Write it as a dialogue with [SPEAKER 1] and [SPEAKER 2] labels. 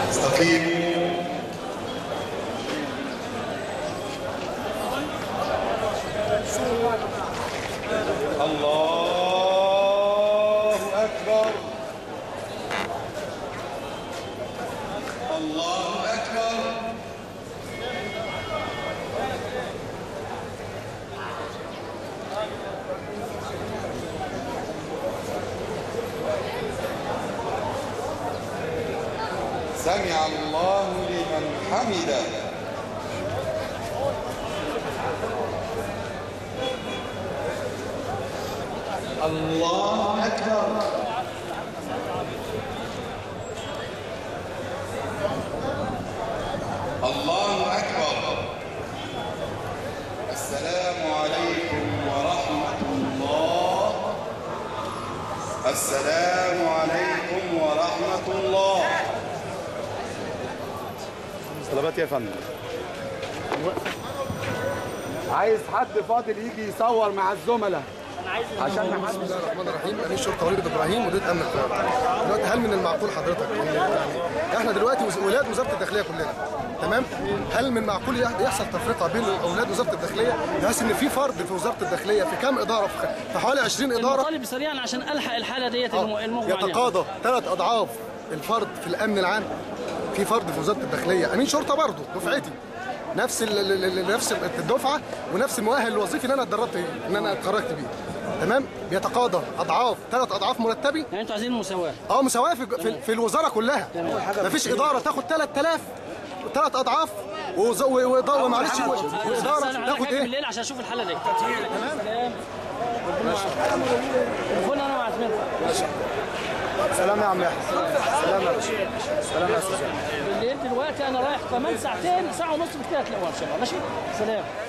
[SPEAKER 1] استقيموا الله أكبر الله أكبر سمع الله لمن حمده الله أكبر الله أكبر السلام عليكم ورحمة الله السلام عليكم ورحمة الله
[SPEAKER 2] طلبات يا فندم عايز حد فاضل يجي يصور مع الزملاء عشان ما
[SPEAKER 3] بسم الله الرحمن الرحيم امين شرطه وليد ابراهيم مدير امن القاهره دلوقتي هل من المعقول حضرتك ان يعني احنا دلوقتي وز- ولاد وزاره الداخليه كلنا تمام هل من معقول يح- يحصل تفرقه بين اولاد وزاره الداخليه بحيث ان في فرد في وزاره الداخليه في كام اداره في خ- في حوالي 20 اداره
[SPEAKER 4] طالب سريعا عشان الحق الحاله ديت الم- المغمى عليها
[SPEAKER 3] يتقاضى ثلاث اضعاف الفرد في الامن العام في فرد في وزاره الداخليه امين شرطه برضه دفعتي نفس ال ال- ال- نفس الدفعه ونفس المؤهل الوظيفي اللي انا اتدربت بيه ان انا اتخرجت بيه تمام بيتقاضى اضعاف ثلاث اضعاف مرتبي
[SPEAKER 4] يعني انتوا عايزين المساواه
[SPEAKER 3] اه مساواه في, في, في الوزاره كلها مفيش اداره تاخد 3000 ثلاث اضعاف وز- و- وإدارة- معلش واداره
[SPEAKER 4] انا
[SPEAKER 3] تاخد
[SPEAKER 4] هاجي
[SPEAKER 3] ايه
[SPEAKER 4] بالليل عشان اشوف الحاله دي سلام تليفون انا مع زميلتي
[SPEAKER 2] سلام يا عم يحيى سلام يا باشا سلام يا استاذ
[SPEAKER 4] بالليل دلوقتي انا رايح كمان ساعتين ساعه ونص بالكده هتلاقوها ان شاء الله ماشي سلام